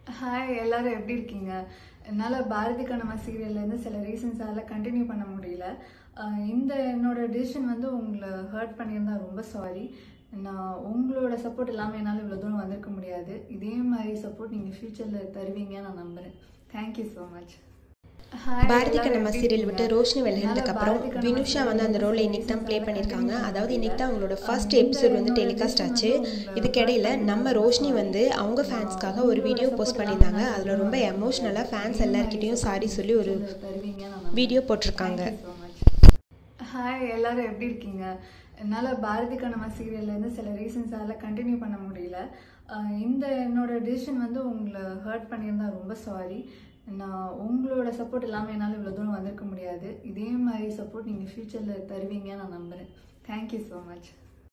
hi எல்லாரும் எப்படி இருக்கீங்க என்னால் பாரதி கண்ணம்மா சீரியல்லேருந்து சில ரீசன்ஸால் கண்டினியூ பண்ண முடியல அஹ் இந்த என்னோட டிசிஷன் வந்து உங்களை ஹர்ட் பண்ணியிருந்தா ரொம்ப சாரி நான் உங்களோட சப்போர்ட் இல்லாமல் என்னால் இவ்வளோ தூரம் வந்திருக்க முடியாது இதே மாதிரி சப்போர்ட் நீங்கள் ஃப்யூச்சரில் தருவீங்கன்னு நான் நம்புகிறேன் thank you so much Bharathi Kannamma serial விட்டு ரோஷினி விலகினதுக்கு அப்புறம் வினுஷா வந்து அந்த ரோலை இன்னைக்கு தான் ப்ளே பண்ணியிருக்காங்க அதாவது இன்னைக்கு தான் அவங்களோட ஃபர்ஸ்ட் எபிசோட் வந்து டெலிகாஸ்ட் ஆச்சு இதுக்கிடையில நம்ம ரோஷினி வந்து அவங்க ஃபேன்ஸ்க்காக ஒரு வீடியோ போஸ்ட் பண்ணியிருந்தாங்க அதில் ரொம்ப எமோஷ்னலாக ஃபேன்ஸ் எல்லார்கிட்டயும் சாரி சொல்லி ஒரு வீடியோ போட்டிருக்காங்க ஹாய் எல்லாரும் எப்படி இருக்கீங்க என்னால் பாரதி கண்ணம்மா சீரியல்லேருந்து சில ரீசன்ஸால் கண்டினியூ பண்ண முடியல அஹ் இந்த என்னோட டிசிஷன் வந்து உங்களை ஹர்ட் பண்ணியிருந்தா ரொம்ப சாரி நான் உங்களோட சப்போர்ட் இல்லாமல் என்னால் இவ்வளோ தூரம் வந்திருக்க முடியாது இதே மாதிரி சப்போர்ட் நீங்கள் ஃப்யூச்சரில் தருவீங்கன்னு நான் நம்புகிறேன் தேங்க்யூ ஸோ மச்